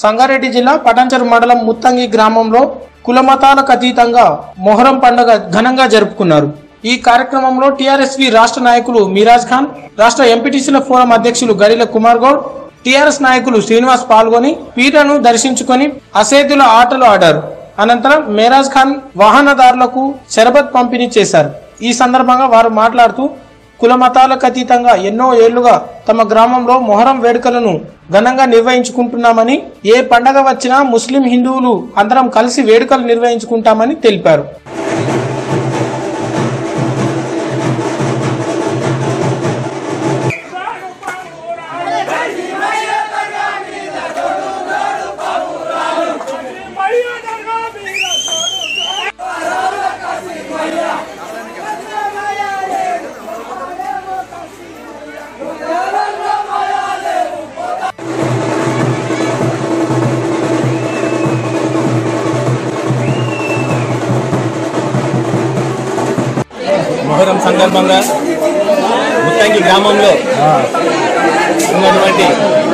సంగారెడ్డి జిల్లా పటాంచెరు మండలం ముత్తంగి గ్రామంలో కులమతాలకు అతీతంగా మొహరం పండుగ ఘనంగా జరుపుకున్నారు ఈ కార్యక్రమంలో టీఆర్ఎస్వి రాష్ట్ర నాయకులు మిరాజ్ ఖాన్ రాష్ట్ర ఎంపీటీసీల ఫోరం అధ్యక్షులు గడిల కుమార్ గౌడ్ టీఆర్ఎస్ నాయకులు శ్రీనివాస్ పాల్గొని పీటను దర్శించుకొని అసేతుల ఆటలు ఆడారు అనంతరం మేరాజ్ ఖాన్ వాహనదారులకు షరబత్ పంపిణీ చేశారు ఈ సందర్భంగా వారు మాట్లాడుతూ కుల మతాలకు అతీతంగా ఎన్నో ఏళ్లుగా తమ గ్రామంలో మొహరం వేడుకలను ఘనంగా నిర్వహించుకుంటున్నామని ఏ పండగ వచ్చినా ముస్లిం హిందువులు అందరం కలిసి వేడుకలు నిర్వహించుకుంటామని తెలిపారు మొహరం సందర్భంగా ముత్తంగి గ్రామంలో ఉన్నటువంటి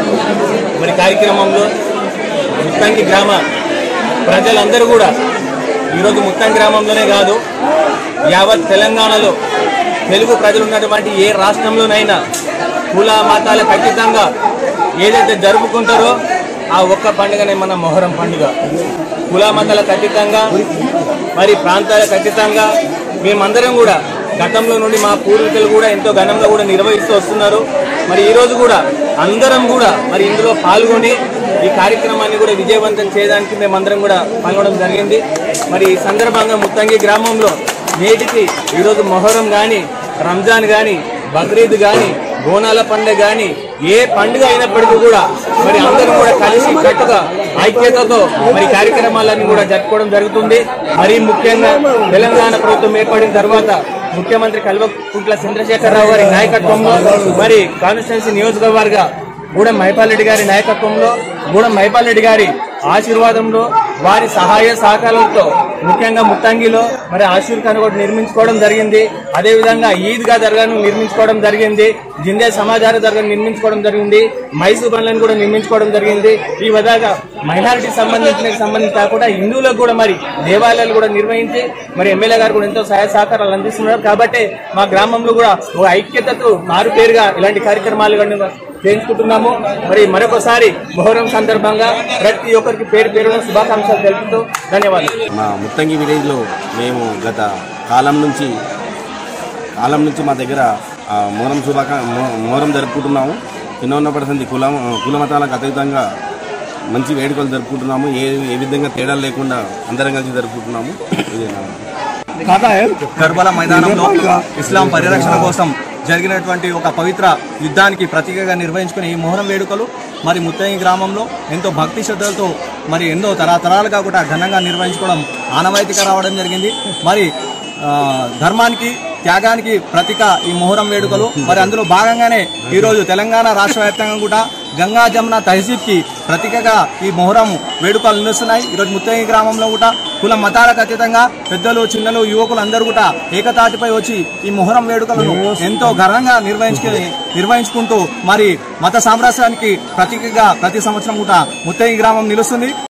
మరి కార్యక్రమంలో ముత్తంగి గ్రామ ప్రజలందరూ కూడా ఈరోజు ముత్తంగి గ్రామంలోనే కాదు యావత్ తెలంగాణలో తెలుగు ప్రజలు ఉన్నటువంటి ఏ రాష్ట్రంలోనైనా కుల మతాలకు ఖచ్చితంగా ఏదైతే జరుపుకుంటారో ఆ ఒక్క పండుగనే మన మొహరం పండుగ కుల మతాలకు అతీతంగా మరి ప్రాంతాలకు అతీతంగా మేమందరం కూడా గతంలో నుండి మా పూర్వీకులు కూడా ఎంతో ఘనంగా కూడా నిర్వహిస్తూ వస్తున్నారు మరి ఈ రోజు కూడా అందరం కూడా మరి ఇందులో పాల్గొని ఈ కార్యక్రమాన్ని కూడా విజయవంతం చేయడానికి మేమందరం కూడా పాల్గొనడం జరిగింది మరి ఈ సందర్భంగా ముత్తంగి గ్రామంలో నేటికి ఈరోజు మొహరం కానీ రంజాన్ కానీ బక్రీద్ కానీ బోనాల పండుగ కానీ ఏ పండుగ అయినప్పటికీ కూడా మరి అందరం కూడా కలిసి కట్టుగా ఐక్యతతో మరి కార్యక్రమాలన్నీ కూడా జరుపుకోవడం జరుగుతుంది మరి ముఖ్యంగా తెలంగాణ ప్రభుత్వం ఏర్పడిన తర్వాత ముఖ్యమంత్రి కల్వకుంట్ల చంద్రశేఖరరావు గారి నాయకత్వంలో మరి కాన్స్టిట్యున్సీ నియోజకవర్గ గూడెం మైపాల్ రెడ్డి గారి నాయకత్వంలో గూడెం మైపాల్ రెడ్డి గారి ఆశీర్వాదంలో వారి సహాయ సహకారాలతో ముఖ్యంగా ముత్తంగిలో మరి ఆశీర్ ఖాన్ కూడా నిర్మించుకోవడం జరిగింది అదేవిధంగా ఈద్గా దర్గాను నిర్మించుకోవడం జరిగింది జిందే సమాచార దర్గాను నిర్మించుకోవడం జరిగింది మైసూర్ బండ్లను కూడా నిర్మించుకోవడం జరిగింది ఈ విధంగా మైనారిటీ సంబంధించిన సంబంధించి కాకుండా హిందువులకు కూడా మరి దేవాలయాలు కూడా నిర్వహించి మరి ఎమ్మెల్యే గారు కూడా ఎంతో సహాయ సహకారాలు అందిస్తున్నారు కాబట్టి మా గ్రామంలో కూడా ఒక ఐక్యతతో మారు పేరుగా ఇలాంటి కార్యక్రమాలు కూడా చేయించుకుంటున్నాము మరి మరొకసారి మొహరం సందర్భంగా ప్రతి ఒక్కరికి పేరు పేరున శుభాకాంక్షలు తెలుపుతూ ధన్యవాదాలు మా ముత్తంగి విలేజ్లో మేము గత కాలం నుంచి కాలం నుంచి మా దగ్గర ఆ, మొహరం శుభాకా మొ- మొహరం జరుపుకుంటున్నాము ఎన్నో ఉన్న పర్సెంట్ కుల కుల మతాలకు అతీతంగా మంచి వేడుకలు జరుపుకుంటున్నాము ఏ ఏ విధంగా తేడాలు లేకుండా అందరం కలిసి జరుపుకుంటున్నాము ఇదే నా కర్బలా మైదానంలో ఇస్లాం పరిరక్షణ కోసం జరిగినటువంటి ఒక పవిత్ర యుద్ధానికి ప్రతీకగా నిర్వహించుకునే ఈ మొహరం వేడుకలు మరి ముత్తయ్య గ్రామంలో ఎంతో భక్తి శ్రద్ధలతో మరి ఎన్నో తరతరాలుగా కూడా ఘనంగా నిర్వహించుకోవడం ఆనవాయితీగా రావడం జరిగింది మరి ఆ, ధర్మానికి త్యాగానికి ప్రతీక ఈ మొహరం వేడుకలు మరి అందులో భాగంగానే ఈరోజు తెలంగాణ రాష్ట్ర వ్యాప్తంగా కూడా గంగా జమున తహసీబ్కి ప్రతీకగా ఈ మొహరం వేడుకలు నిర్వహిస్తున్నాయి ఈరోజు ముత్తయ్య గ్రామంలో కూడా కుల మతాలకు అతీతంగా పెద్దలు చిన్నలు యువకులు అందరూ కూడా ఏకతాటిపై వచ్చి ఈ మొహరం వేడుకలను ఎంతో ఘనంగా నిర్వహించుకుని నిర్వహించుకుంటూ మరి మత సామ్రాజ్యానికి ప్రతీకగా ప్రతి సంవత్సరం కూడా ముత్తయ్య గ్రామం నిలుస్తుంది